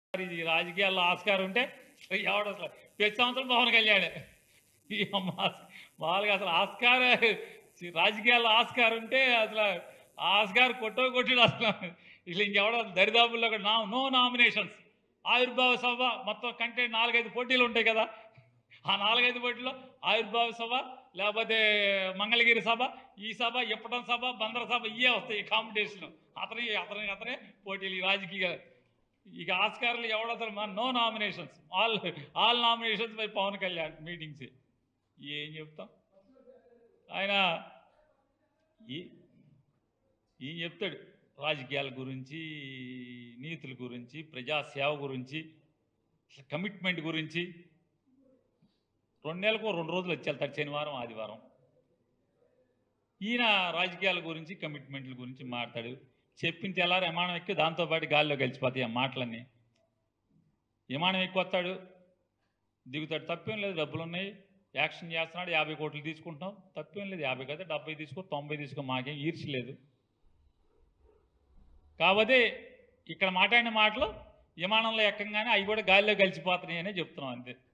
ఇది రాజకీయాల్లో ఆస్కారం ఉంటే ఎవడు అసలు ప్రతి సంవత్సరం పవన్ కళ్యాణ్ ఈ అమ్మ వాళ్ళకి అసలు ఆస్కార రాజకీయాల్లో ఆస్కారం ఉంటే అసలు ఆ ఆస్కార్ కొట్టో కొట్టిడు అసలు ఇట్లా ఇంకెవడో దరిదాపుల్లో కూడా నా నో నామినేషన్స్ ఆవిర్భావ సభ మొత్తం కంటే నాలుగైదు పోటీలు ఉంటాయి కదా ఆ నాలుగైదు పోటీలో ఆవిర్భావ సభ లేకపోతే మంగళగిరి సభ ఈ సభ ఇప్పటం సభ బందర సభ ఇవే వస్తాయి కాంపిటీషన్ అతని అతని అతనే పోటీలు ఈ రాజకీయ ఇక ఆస్కార్లు ఎవడతారు మన no nominations all all nominations by Pawan Kalyan meetings ఏం చెప్తాం ఆయన ఈ ఈ చెప్తాడు రాజకీయాల గురించి నీతుల గురించి ప్రజాసేవ గురించి కమిట్మెంట్ గురించి రెండు నెలలకు రెండు రోజులు వచ్చేళ్తాడు శనివారం ఆదివారం ఈయన రాజకీయాల గురించి కమిట్మెంట్ల గురించి మాట్లాడు చెప్పిన తెల్లారు విమానం ఎక్కి దాంతోపాటు గాలిలో కలిసిపోతాయి ఆ మాటలన్నీ విమానం ఎక్కువ వస్తాడు దిగుతాడు తప్పేం లేదు డబ్బులు ఉన్నాయి యాక్షన్ చేస్తున్నాడు యాభై కోట్లు తీసుకుంటాం తప్పేం లేదు యాభై కదా డెబ్బై తీసుకో తొంభై తీసుకో మాకేం ఈర్చి లేదు కాకపోతే ఇక్కడ మాట్లాడిన మాటలు విమానంలో ఎక్కంగానే అవి కూడా గాలిలో కలిసిపోతున్నాయి అనే చెప్తున్నాం అంతే